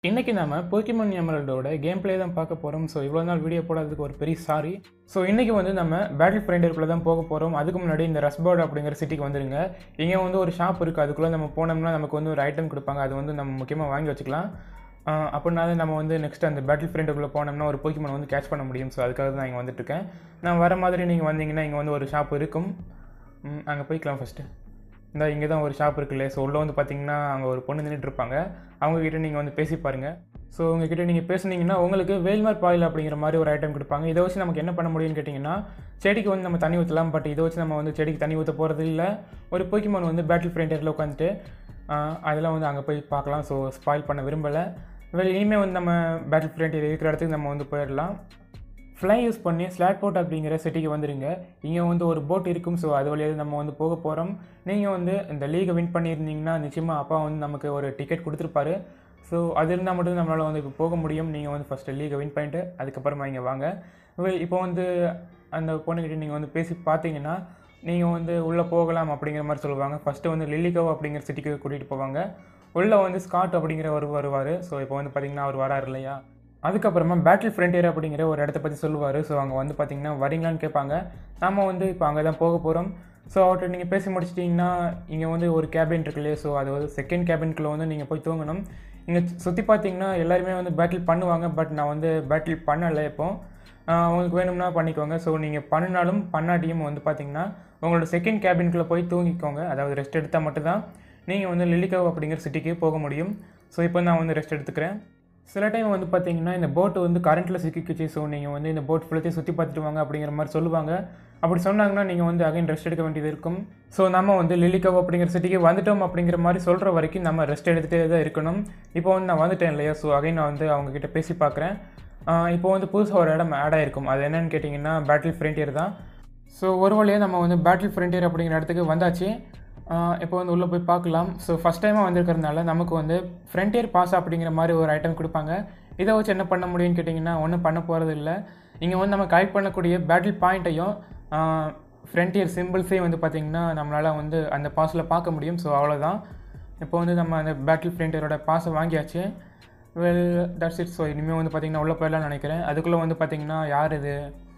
இன்றைக்கி நம்ம Pokemon எமரல்டோட game play தான் பார்க்க போகிறோம் ஸோ இவ்வளோ நாள் வீடியோ போடாததுக்கு ஒரு பெரிய சாரி ஸோ இன்றைக்கி வந்து நம்ம பேட்டில் ஃப்ரெண்டருக்குள்ளே தான் போக போகிறோம் அதுக்கு முன்னாடி இந்த ரஸ்பர்ட் அப்படிங்கிற சிட்டிக்கு வந்துருங்க இங்கே வந்து ஒரு ஷாப் இருக்குது அதுக்குள்ளே நம்ம போனோம்னா நமக்கு வந்து ஒரு ஐட்டம் கொடுப்பாங்க அது வந்து நம்ம முக்கியமாக வாங்கி வச்சுக்கலாம் ஆஹ் அப்படின்னாலே நம்ம வந்து நெக்ஸ்ட் அந்த பேட்டில் ஃப்ரெண்டுக்குள்ளே போனோம்னா ஒரு போக்கிமன் வந்து கேட்ச் பண்ண முடியும் ஸோ அதுக்காக தான் இங்கே வந்துட்டுருக்கேன் நான் வர மாதிரி நீங்கள் வந்தீங்கன்னா இங்கே வந்து ஒரு ஷாப் இருக்கும் அங்கே போய்க்கலாம் ஃபஸ்ட்டு இந்த இங்கே தான் ஒரு ஷாப் இருக்குல்ல ஸோ உள்ளே வந்து பார்த்தீங்கன்னா அங்கே ஒரு பொண்ணு நின்றுட்டு இருப்பாங்க அவங்கக்கிட்ட நீங்கள் வந்து பேசி பாருங்கள் ஸோ உங்ககிட்ட நீங்கள் பேசுனீங்கன்னா உங்களுக்கு வேல்மார் பாயில் அப்படிங்கிற மாதிரி ஒரு ஐட்டம் கொடுப்பாங்க இதை வச்சு நமக்கு என்ன பண்ண முடியும்னு கேட்டிங்கன்னா செடிக்கு வந்து நம்ம தண்ணி ஊற்றலாம் பட் இதை வச்சு நம்ம வந்து செடிக்கு தண்ணி ஊற்ற போகிறது இல்லை ஒரு போக்கிமான் வந்து பேட்டில் ஃப்ரெண்டரில் உட்காந்துட்டு ஆஹ், அதெல்லாம் வந்து அங்கே போய் பார்க்கலாம் ஸோ ஸ்பாயில் பண்ண விரும்பலை வெல் இனிமேல் வந்து நம்ம பேட்டில் ஃப்ரெண்டர் இருக்கிற இடத்துக்கு நம்ம வந்து போயிடலாம் ஃப்ளை யூஸ் பண்ணி ஸ்லாட் போட் அப்படிங்கிற சிட்டிக்கு வந்துடுங்க இங்கே வந்து ஒரு போட் இருக்கும் ஸோ அது வழியாக நம்ம வந்து போக போகிறோம் நீங்கள் வந்து இந்த லீகை வின் பண்ணியிருந்தீங்கன்னா நிச்சயமாக அப்பா வந்து நமக்கு ஒரு டிக்கெட் கொடுத்துருப்பாரு ஸோ அது இருந்தால் மட்டும் நம்மளால் வந்து இப்போ போக முடியும் நீங்கள் வந்து ஃபஸ்ட்டு லீகை வின் பண்ணிட்டு அதுக்கப்புறமா இங்கே வாங்க well, இப்போ வந்து அந்த பொண்ணுக்கிட்ட நீங்கள் வந்து பேசி பார்த்தீங்கன்னா நீங்கள் வந்து உள்ளே போகலாம் அப்படிங்கிற மாதிரி சொல்லுவாங்க ஃபஸ்ட்டு வந்து லில்லிகோ அப்படிங்கிற சிட்டிக்கு கூட்டிகிட்டு போவாங்க உள்ளே வந்து ஸ்காட் அப்படிங்கிற ஒரு வருவார் ஸோ இப்போ வந்து பார்த்தீங்கன்னா அவர் வராரு இல்லையா அதுக்கப்புறமா பேட்டில் ஃப்ரண்டியர் அப்படிங்கிற ஒரு இடத்த பற்றி சொல்லுவார் ஸோ அங்கே வந்து பார்த்தீங்கன்னா வரீங்களான்னு கேட்பாங்க நம்ம வந்து இப்போ அங்கே தான் போக போகிறோம் ஸோ அவர்கிட்ட நீங்கள் பேசி முடிச்சிட்டிங்கன்னா இங்கே வந்து ஒரு கேபின் இருக்கு இல்லையா ஸோ அது வந்து செகண்ட் கேபின்குள்ளே வந்து நீங்கள் போய் தூங்கணும் இங்கே சுற்றி பார்த்தீங்கன்னா எல்லாருமே வந்து பேட்டில் பண்ணுவாங்க பட் நான் வந்து பேட்டில் பண்ணலை இப்போ ஆஹ் உங்களுக்கு வேணும்னா பண்ணிக்கோங்க ஸோ நீங்கள் பண்ணினாலும் பண்ணாட்டியும் வந்து பார்த்தீங்கன்னா உங்களோட செகண்ட் கேபின்குள்ளே போய் தூங்கிக்கோங்க அதாவது ரெஸ்ட் எடுத்தால் மட்டும்தான் நீங்கள் வந்து லில்லிகாவ் அப்படிங்கிற சிட்டிக்கு போக முடியும் ஸோ இப்போ நான் வந்து ரெஸ்ட் எடுத்துக்கிறேன் சில டைம் வந்து பார்த்தீங்கன்னா இந்த போட்டு வந்து கரண்ட்டில் சிக்கிக்குச்சு ஸோ நீங்கள் வந்து இந்த போட் ஃபுல்லத்தையும் சுற்றி பார்த்துட்டு வாங்க அப்படிங்கிற மாதிரி சொல்லுவாங்க அப்படி சொன்னாங்கன்னா நீங்கள் வந்து அகைன் ரெஸ்ட் எடுக்க வேண்டியது இருக்கும் ஸோ நம்ம வந்து லிலிகவ் அப்படிங்கிற சிட்டிக்கு வந்துட்டோம் அப்படிங்கிற மாதிரி சொல்கிற வரைக்கும் நம்ம ரெஸ்ட் எடுத்துகிட்டே தான் இருக்கணும் இப்போ வந்து நான் வந்துட்டேன் இல்லையா ஸோ அகைன் நான் வந்து அவங்கக்கிட்ட பேசி பார்க்குறேன் இப்போ வந்து புதுசாக ஒரு இடம் ஆட் ஆயிருக்கும் அது என்னன்னு கேட்டிங்கன்னா பேட்டில் ஃப்ரண்டியர் தான் ஸோ ஒரு வழியாக நம்ம வந்து பேட்டில் ஃப்ரண்டியர் அப்படிங்கிற இடத்துக்கு வந்தாச்சு ஆஹ் இப்போ வந்து உள்ளே போய் பார்க்கலாம் ஸோ ஃபஸ்ட் டைமாக வந்திருக்கிறதுனால நமக்கு வந்து ஃப்ரண்டியர் பாஸ் அப்படிங்கிற மாதிரி ஒரு ஐட்டம் கொடுப்பாங்க இதை வச்சு என்ன பண்ண முடியும்னு கேட்டிங்கன்னா ஒன்றும் பண்ண போகிறது இல்லை இங்கே வந்து நம்ம கலெக்ட் பண்ணக்கூடிய பேட்டில் பாயிண்ட்டையும் ஃப்ரண்டியர் சிம்பிள்ஸையும் வந்து பார்த்திங்கன்னா நம்மளால் வந்து அந்த பாஸில் பார்க்க முடியும் ஸோ அவ்வளோதான் இப்போ வந்து நம்ம அந்த பேட்டில் ஃப்ரண்டியரோட பாஸை வாங்கியாச்சு வெல் தட்ஸ் இட் ஸோ இனிமேல் வந்து பார்த்திங்கன்னா உள்ளே போயிடலாம்னு நினைக்கிறேன் அதுக்குள்ளே வந்து பார்த்திங்கன்னா யார் இது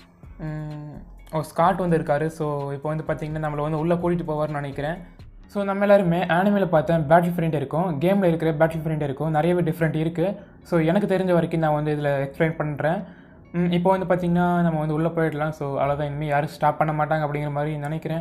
ம், ஓ ஸ்காட் வந்து இருக்காரு ஸோ இப்போ வந்து பார்த்திங்கன்னா நம்மளை வந்து உள்ளே கூட்டிகிட்டு போவார்னு நினைக்கிறேன் ஸோ நம்ம எல்லாருமே ஆனிமில் பார்த்தேன் பேட்டில் ஃப்ரெண்ட் இருக்கும் கேமில் இருக்கிற பேட்டில் ஃப்ரெண்ட் இருக்கும் நிறையவே டிஃப்ரெண்ட் இருக்குது ஸோ எனக்கு தெரிஞ்ச வரைக்கும் நான் வந்து இதில் எக்ஸ்பிளைன் பண்ணுறேன் ம், இப்போ வந்து பார்த்திங்கன்னா நம்ம வந்து உள்ளே போயிடலாம் ஸோ அவ்வளோதான் இனிமேல் யாரும் ஸ்டாப் பண்ண மாட்டாங்க அப்படிங்கிற மாதிரி நினைக்கிறேன்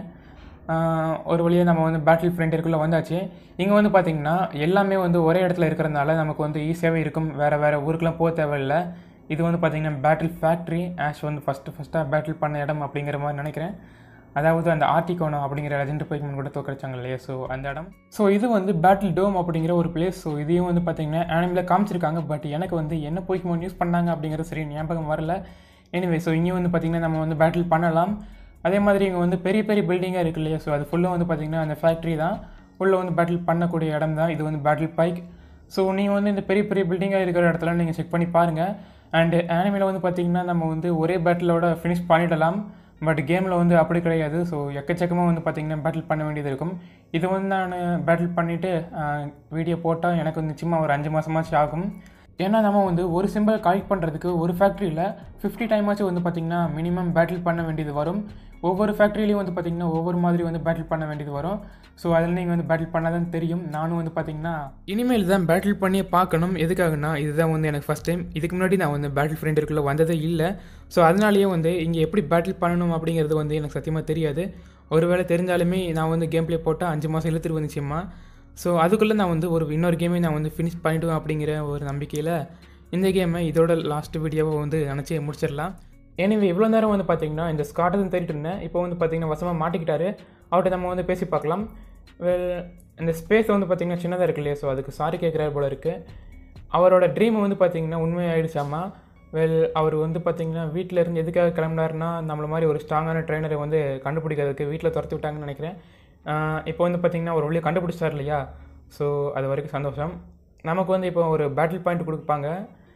ஆஹ் ஒரு வழியாக நம்ம வந்து பேட்டில் ஃப்ரண்டியருக்குள்ளே வந்தாச்சு இங்கே வந்து பார்த்திங்கன்னா எல்லாமே வந்து ஒரே இடத்துல இருக்கிறதுனால நமக்கு வந்து ஈஸியாகவே இருக்கும் வேறு வேறு ஊருக்குலாம் போக தேவையில்லை இது வந்து பார்த்திங்கன்னா பேட்டில் ஃபேக்ட்ரி ஆஷ் வந்து ஃபஸ்ட்டு ஃபஸ்ட்டாக பேட்டில் பண்ண இடம் அப்படிங்கிற மாதிரி நினைக்கிறேன் அதாவது அந்த ஆர்டிகோனோ அப்படிங்கிற லெஜெண்ட் போய்மன் கூட தோக்கடிச்சாங்க இல்லையா ஸோ அந்த இடம் ஸோ இது வந்து பேட்டில் டோம் அப்படிங்கிற ஒரு பிளேஸ் ஸோ இதையும் வந்து பார்த்திங்கன்னா ஆனிமில் காமிச்சிருக்காங்க பட் எனக்கு வந்து என்ன போய்மன் யூஸ் பண்ணாங்க அப்படிங்கிறது சரி ஞாபகம் வரல எனிவே ஸோ இங்கேயும் வந்து பார்த்திங்கன்னா நம்ம வந்து பேட்டில் பண்ணலாம் அதே மாதிரி இங்கே வந்து பெரிய பெரிய பில்டிங்காக இருக்கு இல்லையா ஸோ அது ஃபுல்லாக வந்து பார்த்திங்கன்னா அந்த ஃபேக்ட்ரி தான் உள்ளே வந்து பேட்டில் பண்ணக்கூடிய இடம் தான் இது வந்து பேட்டில் பைக் ஸோ நீங்கள் வந்து இந்த பெரிய பெரிய பில்டிங்காக இருக்கிற இடத்துல நீங்கள் செக் பண்ணி பாருங்கள் அண்டு ஆனிமில் வந்து பார்த்திங்கன்னா நம்ம வந்து ஒரே பேட்டிலோட ஃபினிஷ் பண்ணிடலாம் பட் கேமில் வந்து அப்படி கிடையாது ஸோ எக்கச்சக்கமாக வந்து பார்த்திங்கன்னா பேட்டில் பண்ண வேண்டியது இருக்கும் இது வந்து நான் பேட்டில் பண்ணிவிட்டு வீடியோ போட்டால் எனக்கு வந்து நிச்சயமாக ஒரு அஞ்சு மாதமாச்சு ஆகும் ஏன்னா நம்ம வந்து ஒரு சிம்பிள் கலெக்ட் பண்ணுறதுக்கு ஒரு ஃபேக்ட்ரியில் ஃபிஃப்டி டைமாச்சும் வந்து பார்த்திங்கன்னா மினிமம் பேட்டில் பண்ண வேண்டியது வரும் ஒவ்வொரு ஃபேக்ட்ரிலையும் வந்து பார்த்திங்கன்னா ஒவ்வொரு மாதிரி வந்து பேட்டில் பண்ண வேண்டியது வரும் ஸோ அதில் நீங்கள் வந்து பேட்டில் பண்ணாதான் தெரியும் நானும் வந்து பார்த்திங்கன்னா இனிமேல் தான் பேட்டில் பண்ணியே பார்க்கணும் எதுக்காகனா இதுதான் வந்து எனக்கு ஃபஸ்ட் டைம் இதுக்கு முன்னாடி நான் வந்து பேட்டில் ஃப்ரெண்டுக்குள்ளே வந்ததே இல்லை ஸோ அதனாலேயே வந்து இங்கே எப்படி பேட்டில் பண்ணணும் அப்படிங்கிறது வந்து எனக்கு சத்தியமாக தெரியாது ஒருவேளை தெரிஞ்சாலுமே நான் வந்து கேம் ப்ளே போட்டால் அஞ்சு மாதம் இழுத்துட்டு வந்துச்சுமா ஸோ அதுக்குள்ளே நான் வந்து ஒரு இன்னொரு கேமை நான் வந்து ஃபினிஷ் பண்ணிவிடுவேன் அப்படிங்கிற ஒரு நம்பிக்கையில் இந்த கேமை இதோட லாஸ்ட் வீடியோவை வந்து நினச்சி முடிச்சிடலாம் எனவே இவ்வளோ நேரம் வந்து பார்த்தீங்கன்னா இந்த ஸ்காட்டை தேடிட்டு இருந்தேன் இப்போ வந்து பார்த்தீங்கன்னா வசமாக மாட்டிக்கிட்டாரு அவர்கிட்ட நம்ம வந்து பேசி பார்க்கலாம் வெல் இந்த ஸ்பேஸ் வந்து பார்த்தீங்கன்னா சின்னதாக இருக்கு இல்லையா ஸோ அதுக்கு சாரி கேட்குறாரு போல இருக்குது அவரோட ட்ரீம் வந்து பார்த்தீங்கன்னா உண்மையாயிடுச்சாமா வெல் அவர் வந்து பார்த்தீங்கன்னா வீட்டில் இருந்து எதுக்காக கிளம்புனாருன்னா நம்மள மாதிரி ஒரு ஸ்ட்ராங்கான ட்ரெயினரை வந்து கண்டுபிடிக்கிறதுக்கு வீட்டில் துரத்தி விட்டாங்கன்னு நினைக்கிறேன் ஆஹ் இப்போ வந்து பார்த்தீங்கன்னா ஒரு வழியை கண்டுபிடிச்சார் இல்லையா ஸோ அது வரைக்கும் சந்தோஷம் நமக்கு வந்து இப்போ ஒரு பேட்டில் பாயிண்ட் கொடுப்பாங்க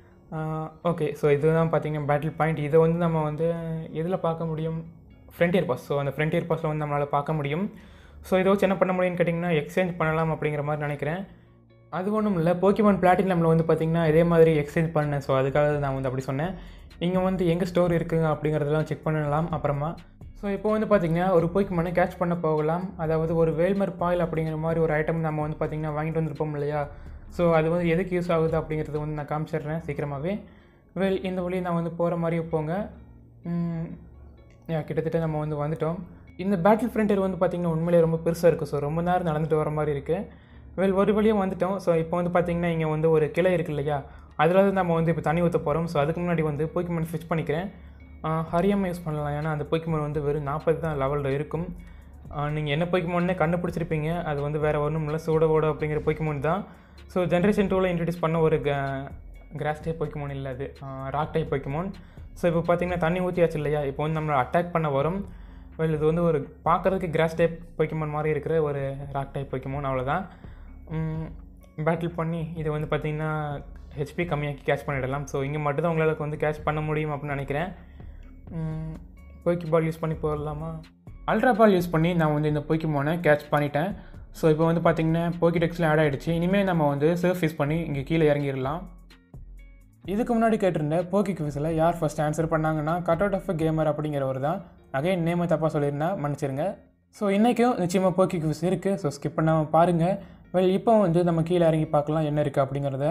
ஓகே ஸோ இதுதான் பார்த்தீங்கன்னா பேட்டில் பாயிண்ட் இதை வந்து நம்ம வந்து எதில் பார்க்க முடியும் ஃப்ரண்டியர் பாஸ் ஸோ அந்த ஃப்ரண்டியர் பாஸில் வந்து நம்மளால் பார்க்க முடியும் ஸோ இதை வச்சு என்ன பண்ண முடியும்னு கேட்டிங்கன்னா எக்ஸ்சேஞ்ச் பண்ணலாம் அப்படிங்கிற மாதிரி நினைக்கிறேன் அது ஒன்றும் இல்லை போக்கிமான் பிளாட்டினமில் வந்து பார்த்திங்கன்னா இதே மாதிரி எக்ஸ்சேஞ்ச் பண்ணேன் ஸோ அதுக்காக நான் வந்து அப்படி சொன்னேன் இங்கே வந்து எங்கே ஸ்டோர் இருக்குங்க அப்படிங்கிறதெல்லாம் செக் பண்ணலாம் அப்புறமா ஸோ இப்போ வந்து பார்த்திங்கன்னா ஒரு போக்கிமானை கேட்ச் பண்ண போகலாம் அதாவது ஒரு வேல்மர் பாயில் அப்படிங்கிற மாதிரி ஒரு ஐட்டம் நம்ம வந்து பார்த்திங்கன்னா வாங்கிட்டு வந்திருப்போம் இல்லையா ஸோ அது வந்து எதுக்கு யூஸ் ஆகுது அப்படிங்கிறது வந்து நான் காமிச்சிடுறேன் சீக்கிரமாகவே வெல் இந்த வழி நான் வந்து போகிற மாதிரியே போங்க ம், யா கிட்டத்தட்ட நம்ம வந்து வந்துட்டோம் இந்த பேட்டில் ஃப்ரண்டர் வந்து பார்த்திங்கன்னா உண்மையிலேயே ரொம்ப பெருசாக இருக்குது ஸோ ரொம்ப நேரம் நடந்துட்டு வர மாதிரி இருக்குது வெல் ஒரு வழியாக வந்துட்டோம் ஸோ இப்போ வந்து பார்த்திங்கன்னா இங்கே வந்து ஒரு கிளை இருக்கு இல்லையா அதில் வந்து நம்ம வந்து இப்போ தண்ணி ஊற்ற போகிறோம் ஸோ அதுக்கு முன்னாடி வந்து போக்கிமன் ஸ்விட்ச் பண்ணிக்கிறேன் ஹரியாமல் யூஸ் பண்ணலாம் ஏன்னா அந்த போக்கிமன் வந்து வெறும் நாற்பது தான் லெவலில் இருக்கும் நீங்கள் என்ன போக்கிமோன்னே கண்டுபிடிச்சிருப்பீங்க அது வந்து வேறு ஒன்றும் இல்லை சூடவோட அப்படிங்கிற போக்கிமோன் தான் ஸோ ஜென்ரேஷன் டூவில் இன்ட்ரடியூஸ் பண்ண ஒரு கிராஸ் டைப் போக்கிமோன் இல்லை அது ராக் டைப் போக்கிமோன் ஸோ இப்போ பார்த்தீங்கன்னா தண்ணி ஊற்றியாச்சு இல்லையா இப்போ வந்து நம்மளை அட்டாக் பண்ண வரும் வெல் இது வந்து ஒரு பார்க்குறதுக்கு கிராஸ் டைப் போக்கிமோன் மாதிரி இருக்கிற ஒரு ராக் டைப் போக்கிமோன் அவ்வளோதான் பேட்டில் பண்ணி இது வந்து பார்த்திங்கன்னா ஹெச்பி கம்மியாக்கி கேட்ச் பண்ணிடலாம் ஸோ இங்கே மட்டும் தான் உங்களுக்கு வந்து கேட்ச் பண்ண முடியும் அப்படின்னு நினைக்கிறேன் போக்கி பால் யூஸ் பண்ணி போடலாமா அல்ட்ரா பால் யூஸ் பண்ணி நான் வந்து இந்த போக்கிமோனை கேட்ச் பண்ணிட்டேன் ஸோ இப்போ வந்து பார்த்திங்கன்னா போக்கிடெக்ஸில் ஆட் ஆகிடுச்சு இனிமேல் நம்ம வந்து சர்ஃப் யூஸ் பண்ணி இங்கே கீழே இறங்கிடலாம் இதுக்கு முன்னாடி கேட்டிருந்த போக்கி குவிஸில் யார் ஃபஸ்ட் ஆன்சர் பண்ணாங்கன்னா கட் அவுட் ஆஃப் கேமர் அப்படிங்கிறவர் தான் அகைன் நேமை தப்பாக சொல்லியிருந்தா மன்னிச்சிருங்க ஸோ இன்றைக்கும் நிச்சயமாக போக்கி குவிஸ் இருக்குது ஸோ ஸ்கிப் பண்ணாமல் பாருங்கள் வெல் இப்போ வந்து நம்ம கீழே இறங்கி பார்க்கலாம் என்ன இருக்குது அப்படிங்கிறத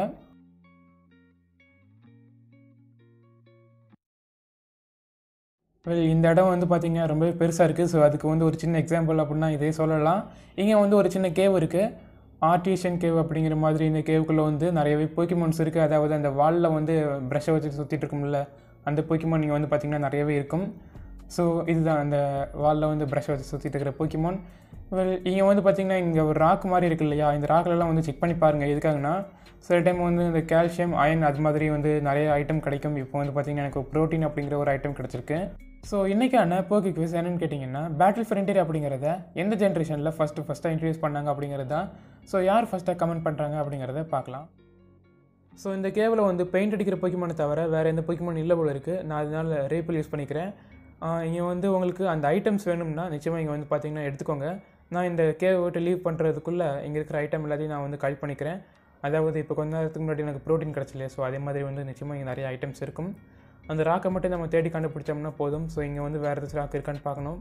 வெல் இந்த இடம் வந்து பார்த்திங்கன்னா ரொம்பவே பெருசாக இருக்குது ஸோ அதுக்கு வந்து ஒரு சின்ன எக்ஸாம்பிள் அப்படின்னா இதே சொல்லலாம் இங்கே வந்து ஒரு சின்ன கேவ் இருக்குது ஆர்டிஷியன் கேவ் அப்படிங்கிற மாதிரி இந்த கேவுக்குள்ளே வந்து நிறையவே போக்கிமான்ஸ் இருக்குது அதாவது அந்த வாலில் வந்து ப்ரெஷ்ஷை வச்சு சுற்றிட்டு இருக்கும்ல அந்த போக்கிமான் இங்கே வந்து பார்த்திங்கன்னா நிறையவே இருக்கும் ஸோ இதுதான் அந்த வாலில் வந்து ப்ரஷ் வச்சு சுற்றிட்டு இருக்கிற போக்கிமான் வெல் இங்கே வந்து பார்த்திங்கன்னா இங்கே ஒரு ராக் மாதிரி இருக்கு இல்லையா இந்த ராக்லலாம் வந்து செக் பண்ணி பாருங்கள் எதுக்காகனா சில டைம் வந்து இந்த கால்சியம் அயன் அது மாதிரி வந்து நிறைய ஐட்டம் கிடைக்கும் இப்போ வந்து பார்த்திங்கன்னா எனக்கு ப்ரோட்டீன் அப்படிங்கிற ஒரு ஐட்டம் கிடச்சிருக்கு ஸோ இன்றைக்கான போக்கி குவிஸ் என்னென்னு கேட்டிங்கன்னா பேட்டில் ஃப்ரண்டியர் அப்படிங்கிறத எந்த ஜென்ரேஷனில் ஃபஸ்ட்டு ஃபஸ்ட்டாக இன்ட்ரடியூஸ் பண்ணாங்க அப்படிங்கிறது தான் ஸோ யார் ஃபஸ்ட்டாக கமெண்ட் பண்ணுறாங்க அப்படிங்கிறத பார்க்கலாம் ஸோ இந்த கேவில் வந்து பெயிண்ட் அடிக்கிற பொக்கிமானை தவிர வேறு எந்த பொக்கிமான் இல்லை போல இருக்குது நான் அதனால் ரேப்பிள் யூஸ் பண்ணிக்கிறேன் இங்கே வந்து உங்களுக்கு அந்த ஐட்டம்ஸ் வேணும்னா நிச்சயமாக இங்கே வந்து பார்த்தீங்கன்னா எடுத்துக்கோங்க நான் இந்த கேவை விட்டு லீவ் பண்ணுறதுக்குள்ளே இங்கே இருக்கிற ஐட்டம் எல்லாத்தையும் நான் வந்து கலெக்ட் பண்ணிக்கிறேன் அதாவது இப்போ கொஞ்ச நேரத்துக்கு முன்னாடி எனக்கு ப்ரோட்டீன் கிடச்சில்லையா ஸோ அதே மாதிரி வந்து நிச்சயமாக இங்கே நிறைய ஐட்டம்ஸ் இருக்கும் அந்த ராக்கை மட்டும் நம்ம தேடி கண்டுபிடிச்சோம்னா போதும் ஸோ இங்கே வந்து வேறு ஏதாச்சும் ராக் இருக்கான்னு பார்க்கணும்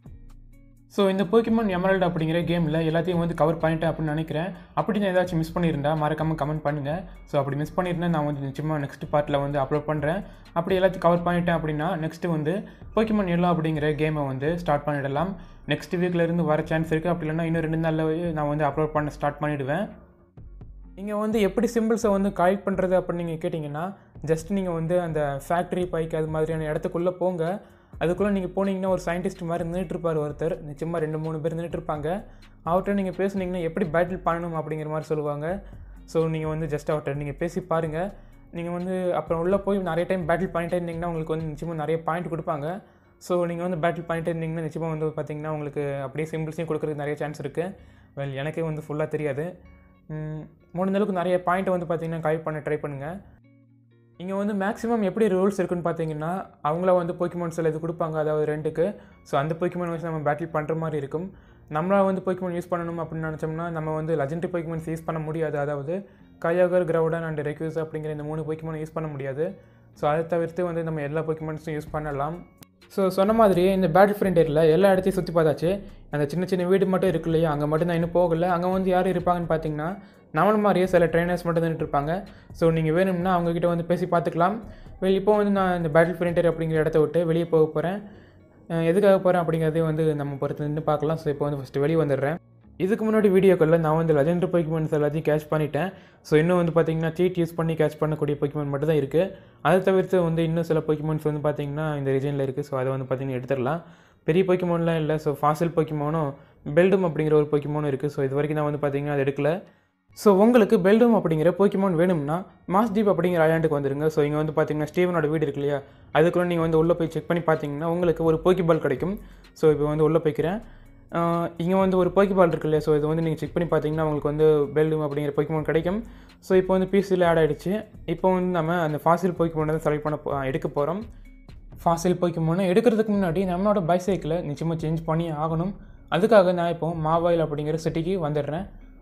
ஸோ இந்த போக்கிமான் எமரல்டு அப்படிங்கிற கேமில் எல்லாத்தையும் வந்து கவர் பண்ணிட்டேன் அப்படின்னு நினைக்கிறேன் அப்படி நான் ஏதாச்சும் மிஸ் பண்ணியிருந்தா மறக்காமல் கமெண்ட் பண்ணுங்கள் ஸோ அப்படி மிஸ் பண்ணியிருந்தா நான் வந்து நிச்சயமாக நெக்ஸ்ட் பார்ட்டில் வந்து அப்லோட் பண்ணுறேன் அப்படி எல்லாத்தையும் கவர் பண்ணிட்டேன் அப்படின்னா நெக்ஸ்ட்டு வந்து போக்கிமான் எல்லோ அப்படிங்கிற கேமை வந்து ஸ்டார்ட் பண்ணிடலாம் நெக்ஸ்ட் வீக்லேருந்து வர சான்ஸ் இருக்குது அப்படி இல்லைன்னா இன்னும் ரெண்டு நாளில் நான் வந்து அப்லோட் பண்ண ஸ்டார்ட் பண்ணிவிடுவேன் இங்கே வந்து எப்படி சிம்பிள்ஸை வந்து கலெக்ட் பண்ணுறது அப்படின்னு நீங்கள் கேட்டிங்கன்னா ஜஸ்ட் நீங்கள் வந்து அந்த ஃபேக்ட்ரி பைக் அது மாதிரியான இடத்துக்குள்ளே போங்க அதுக்குள்ளே நீங்கள் போனீங்கன்னா ஒரு சயின்டிஸ்ட் மாதிரி நின்றுட்டுருப்பார் ஒருத்தர் நிச்சயமாக ரெண்டு மூணு பேர் நின்றுட்டுருப்பாங்க அவர்கிட்ட நீங்கள் பேசுனீங்கன்னா எப்படி பேட்டில் பண்ணணும் அப்படிங்கிற மாதிரி சொல்லுவாங்க ஸோ நீங்கள் வந்து ஜஸ்ட் அவர்கிட்ட நீங்கள் பேசி பாருங்கள் நீங்கள் வந்து அப்புறம் உள்ளே போய் நிறைய டைம் பேட்டில் பண்ணிட்டே இருந்தீங்கன்னா உங்களுக்கு வந்து நிச்சயமாக நிறைய பாயிண்ட் கொடுப்பாங்க ஸோ நீங்கள் வந்து பேட்டில் பண்ணிட்டே இருந்தீங்கன்னா நிச்சயமாக வந்து பார்த்தீங்கன்னா உங்களுக்கு அப்படியே சிம்பிள்ஸையும் கொடுக்குறதுக்கு நிறைய சான்ஸ் இருக்குது வெல் எனக்கே வந்து ஃபுல்லாக தெரியாது ம், முடிஞ்ச அளவுக்கு நிறைய பாயிண்ட்டை வந்து பார்த்தீங்கன்னா கலெக்ட் பண்ண ட்ரை பண்ணுங்கள் இங்கே வந்து மேக்ஸிமம் எப்படி ரூல்ஸ் இருக்குன்னு பார்த்தீங்கன்னா அவங்கள வந்து போக்கிமான் சில இது கொடுப்பாங்க அதாவது ரெண்டுக்கு ஸோ அந்த போக்கிமான் வச்சு நம்ம பேட்டில் பண்ணுற மாதிரி இருக்கும் நம்மளா வந்து போக்கிமான் யூஸ் பண்ணணும் அப்படின்னு நினச்சோம்னா நம்ம வந்து லெஜெண்டரி போக்கிமான்ஸ் யூஸ் பண்ண முடியாது அதாவது கயோகர் கிரவுடன் அண்ட் ரெக்யூஸ் அப்படிங்கிற இந்த மூணு போக்கிமான் யூஸ் பண்ண முடியாது ஸோ அதை தவிர்த்து வந்து நம்ம எல்லா போக்கிமான்ஸும் யூஸ் பண்ணலாம் ஸோ சொன்ன மாதிரியே இந்த பேட்டில் ஃப்ரண்டேரில் எல்லா இடத்தையும் சுற்றி பார்த்தாச்சு அந்த சின்ன சின்ன வீடு மட்டும் இருக்கு இல்லையா அங்கே மட்டும் நான் இன்னும் போகல அங்கே வந்து யார் இருப்பாங்கன்னு பார்த்தீங்கன்னா நம்மள மாதிரியே சில ட்ரைனர்ஸ் மட்டும் நின்றுட்டு இருப்பாங்க ஸோ நீங்கள் வேணும்னா அவங்கக்கிட்ட வந்து பேசி பார்த்துக்கலாம் வெல் இப்போ வந்து நான் இந்த பேட்டில் ஃப்ரண்டேர் அப்படிங்கிற இடத்த விட்டு வெளியே போக போகிறேன் எதுக்காக போகிறேன் அப்படிங்கிறதையும் வந்து நம்ம பொறுத்து நின்று பார்க்கலாம் ஸோ இப்போ வந்து ஃபஸ்ட்டு வெளியே வந்துடுறேன் இதுக்கு முன்னாடி வீடியோக்களில் நான் வந்து லெஜெண்டரி பொக்கிமான்ஸ் எல்லாத்தையும் கேட்ச் பண்ணிட்டேன் ஸோ இன்னும் வந்து பார்த்தீங்கன்னா சீட் யூஸ் பண்ணி கேட்ச் பண்ணக்கூடிய பொக்கிமான் மட்டும் தான் இருக்குது அதை தவிர்த்து வந்து இன்னும் சில பொக்கிமான்ஸ் வந்து பார்த்தீங்கன்னா இந்த ரீஜனில் இருக்குது ஸோ அதை வந்து பார்த்தீங்கன்னா எடுத்துடலாம் பெரிய பொக்கிமான்லாம் இல்லை ஸோ ஃபாசில் பொக்கிமானும் பெல்டும் அப்படிங்கிற ஒரு பொக்கிமானும் இருக்குது ஸோ இது வரைக்கும் நான் வந்து பார்த்தீங்கன்னா அது எடுக்கல ஸோ உங்களுக்கு பெல்டும் அப்படிங்கிற போக்கிமான் வேணும்னா மாஸ் டீப் அப்படிங்கிற ஐலாண்டுக்கு வந்துருங்க ஸோ இங்கே வந்து பார்த்தீங்கன்னா ஸ்டீவனோட வீடு இருக்கு இல்லையா அதுக்குள்ள நீங்கள் வந்து உள்ளே போய் செக் பண்ணி பார்த்தீங்கன்னா உங்களுக்கு ஒரு போக்கி பால் கிடைக்கும் ஸோ இப்போ வந்து உள்ளே போய்க்கிறேன் இங்கே வந்து ஒரு போக்கி பால் இருக்கு இல்லையா ஸோ இது வந்து நீங்கள் செக் பண்ணி பார்த்தீங்கன்னா உங்களுக்கு வந்து பெல்டும் அப்படிங்கிற போக்கிமான் கிடைக்கும் ஸோ இப்போ வந்து பிசியில் ஆட் ஆகிடுச்சு இப்போ வந்து நம்ம அந்த ஃபாசில் போக்கிமான் தான் செலக்ட் பண்ண போ- எடுக்க போகிறோம் ஃபாசில் போக்கிமானை எடுக்கிறதுக்கு முன்னாடி நம்மளோட பைசைக்கிளை நிச்சயமாக சேஞ்ச் பண்ணி ஆகணும் அதுக்காக நான் இப்போ மாவாயில் அப்படிங்கிற சிட்டிக்கு வந்துடுறேன்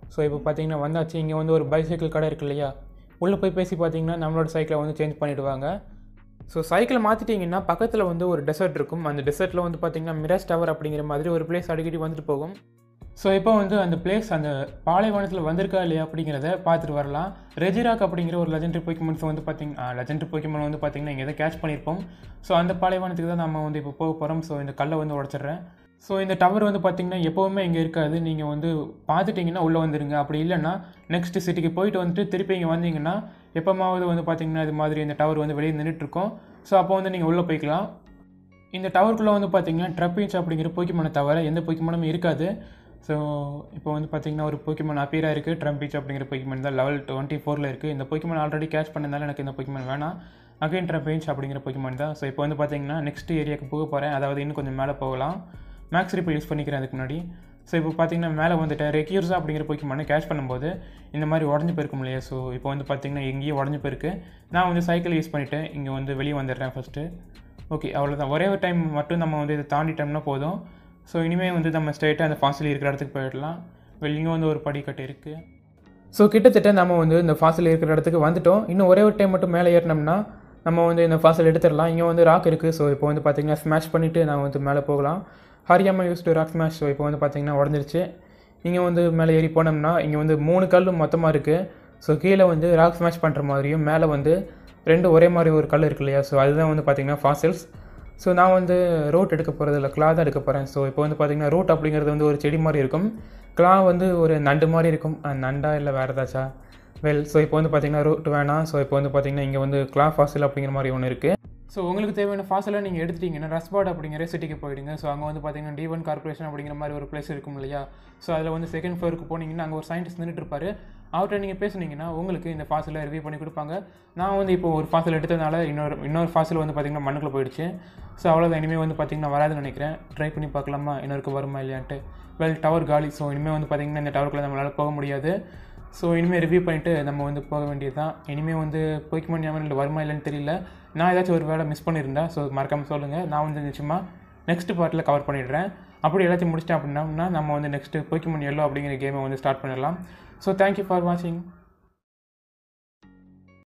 ஸோ இப்போ பார்த்தீங்கன்னா வந்தாச்சு இங்கே வந்து ஒரு பைசைக்கிள் கடை இருக்கு இல்லையா உள்ளே போய் பேசி பார்த்தீங்கன்னா நம்மளோட சைக்கிளை வந்து சேஞ்ச் பண்ணிவிடுவாங்க ஸோ சைக்கிளை மாற்றிட்டிங்கன்னா பக்கத்தில் வந்து ஒரு டெசர்ட் இருக்கும் அந்த டெசர்ட்டில் வந்து பார்த்தீங்கன்னா மிராஸ் டவர் அப்படிங்கிற மாதிரி ஒரு பிளேஸ் அடிக்கடி வந்துட்டு போகும் ஸோ இப்போ வந்து அந்த பிளேஸ் அந்த பாலைவனத்தில் வந்திருக்கா இல்லையா அப்படிங்கிறத பார்த்துட்டு வரலாம் ரெஜிராக் அப்படிங்கிற ஒரு லெஜெண்டரி போய்க்குமெண்ட்ஸ் வந்து பார்த்தீங்கன்னா லெஜெண்டரி போய்க்குமெண்ட் வந்து பார்த்தீங்கன்னா இங்கே எதை கேட்ச் பண்ணியிருப்போம் ஸோ அந்த பாலைவனத்துக்கு தான் நம்ம வந்து இப்போ போக போகிறோம் ஸோ இந்த கல்லை வந்து உடச்சிட்றேன் ஸோ இந்த டவர் வந்து பார்த்திங்கன்னா எப்போவுமே இங்கே இருக்காது நீங்கள் வந்து பார்த்துட்டிங்கன்னா உள்ளே வந்துடுங்க அப்படி இல்லைன்னா நெக்ஸ்ட் சிட்டிக்கு போயிட்டு வந்துட்டு திருப்பி இங்கே வந்தீங்கன்னா எப்போமாவது வந்து பார்த்திங்கன்னா இது மாதிரி இந்த டவர் வந்து வெளியே நின்றுட்டுருக்கோம் ஸோ அப்போ வந்து நீங்கள் உள்ளே போய்க்கலாம் இந்த டவருக்குள்ளே வந்து பார்த்தீங்கன்னா ட்ரப்பீச் அப்படிங்கிற போக்கிமனை தவிர எந்த போக்கிமனும் இருக்காது ஸோ இப்போ வந்து பார்த்தீங்கன்னா ஒரு போக்கிமன் அப்பீராக இருக்குது ட்ரம்பீச் அப்படிங்கிற போக்கிமன் தான் லெவல் டுவெண்ட்டி ஃபோரில் இருக்குது இந்த போக்கிமன் ஆல்ரெடி கேட்ச் பண்ணதால எனக்கு இந்த போக்கிமன் வேணாம் அகைன் ட்ரம்பீச் அப்படிங்கிற போக்கிமன் தான் ஸோ இப்போ வந்து பார்த்தீங்கன்னா நெக்ஸ்ட் ஏரியாவுக்கு போக போகிறேன் அதாவது இன்னும் கொஞ்சம் மேலே போகலாம் மேக்ஸ் ரிப்பல் யூஸ் பண்ணிக்கிறேன் அதுக்கு முன்னாடி ஸோ இப்போ பார்த்தீங்கன்னா மேலே வந்துட்டு ரெக்யூர்ஸா அப்படிங்கிற போக்கிமனை கேட்ச் பண்ணும்போது இந்த மாதிரி உடஞ்சி போயிருக்கும் இல்லையா ஸோ இப்போ வந்து பார்த்தீங்கன்னா எங்கேயும் உடஞ்சி போயிருக்கு நான் வந்து சைக்கிள் யூஸ் பண்ணிவிட்டு இங்கே வந்து வெளியே வந்துடுறேன் ஃபஸ்ட்டு ஓகே அவ்வளோதான் ஒரே ஒரு டைம் மட்டும் நம்ம வந்து இதை தாண்டிட்டோம்னா போதும் ஸோ இனிமேல் வந்து நம்ம ஸ்ட்ரைட்டாக அந்த ஃபாசில் இருக்கிற இடத்துக்கு போயிடலாம் வெளியே வந்து ஒரு படிக்கட்டு இருக்குது ஸோ கிட்டத்தட்ட நம்ம வந்து இந்த ஃபாசில் இருக்கிற இடத்துக்கு வந்துட்டோம் இன்னும் ஒரே ஒரு டைம் மட்டும் மேலே ஏறினோம்னா நம்ம வந்து இந்த ஃபாசில் எடுத்துடலாம் இங்கே வந்து ராக் இருக்குது ஸோ இப்போ வந்து பார்த்திங்கன்னா ஸ்மாஷ் பண்ணிவிட்டு நான் வந்து மேலே போகலாம் Hariyama use to rock smash so இப்போ வந்து பார்த்திங்கன்னா உடஞ்சிருச்சு இங்கே வந்து மேலே ஏறி போனோம்னா இங்கே வந்து மூணு கல் மொத்தமாக இருக்குது ஸோ கீழே வந்து ராக் ஸ்மாஷ் பண்ணுற மாதிரியும் மேலே வந்து ரெண்டு ஒரே மாதிரி ஒரு கல் இருக்கு இல்லையா ஸோ அதுதான் வந்து பார்த்திங்கன்னா ஃபாசில்ஸ் ஸோ நான் வந்து ரோட் எடுக்க போகிறது இல்லை கிளா தான் எடுக்க போகிறேன் ஸோ இப்போ வந்து பார்த்திங்கன்னா ரோட் அப்படிங்கிறது வந்து ஒரு செடி மாதிரி இருக்கும் கிளா வந்து ஒரு நண்டு மாதிரி இருக்கும் அஹ் நண்டா இல்லை வேறு ஏதாச்சா வெல் ஸோ இப்போ வந்து பார்த்திங்கன்னா ரோட் வேணாம் ஸோ இப்போ வந்து பார்த்திங்கன்னா இங்கே வந்து கிளா ஃபாசில் அப்படிங்கிற மாதிரி ஒன்று இருக்குது ஸோ உங்களுக்கு தேவையான ஃபாசிலாக நீங்கள் எடுத்துட்டீங்கன்னா ரஸ்பாட் அப்படிங்கிற சிட்டிக்கு போயிடுங்க ஸோ அங்கே வந்து பார்த்தீங்கன்னா டி ஒன் கார்பரேஷன் அப்படிங்கிற மாதிரி ஒரு பிளேஸ் இருக்கும் இல்லையா ஸோ அதில் வந்து செகண்ட் ஃப்ளோருக்கு போனீங்கன்னா அங்கே ஒரு சயின்டிஸ்ட் நின்றுட்டு இருப்பாரு அவர்கிட்ட நீங்கள் பேசுனீங்கன்னா உங்களுக்கு இந்த ஃபாசிலை ரிவ்யூ பண்ணி கொடுப்பாங்க நான் வந்து இப்போ ஒரு ஃபாசில் எடுத்ததுனால இன்னொரு இன்னொரு ஃபாசில் வந்து பார்த்திங்கன்னா மண்ணுக்குள்ள போயிடுச்சு ஸோ அவ்வளோதான் இனிமேல் வந்து பார்த்திங்கன்னா வராதுன்னு நினைக்கிறேன் ட்ரை பண்ணி பார்க்கலாமா இன்னொருக்கு வருமா இல்லையான்ட்டு வெல் டவர் காலி ஸோ இனிமேல் வந்து பார்த்திங்கன்னா இந்த டவருக்குள்ளே நம்மளால் போக முடியாது ஸோ இனிமேல் ரிவ்யூ பண்ணிவிட்டு நம்ம வந்து போக வேண்டியது தான் இனிமேல் வந்து போய்க்குமன் ஞாபகம் வருமா இல்லைன்னு தெரியல நான் ஏதாச்சும் ஒரு வேலை மிஸ் பண்ணியிருந்தேன் ஸோ மறக்காமல் சொல்லுங்கள் நான் வந்து நிச்சயமாக நெக்ஸ்ட் பார்ட்டில் கவர் பண்ணிடுறேன் அப்படி எல்லாத்தையும் முடிச்சிட்டேன் அப்படின்னா நம்ம வந்து நெக்ஸ்ட்டு போய்க்குமன் எல்லோ அப்படிங்கிற கேமை வந்து ஸ்டார்ட் பண்ணிடலாம் ஸோ தேங்க்யூ ஃபார் வாட்சிங்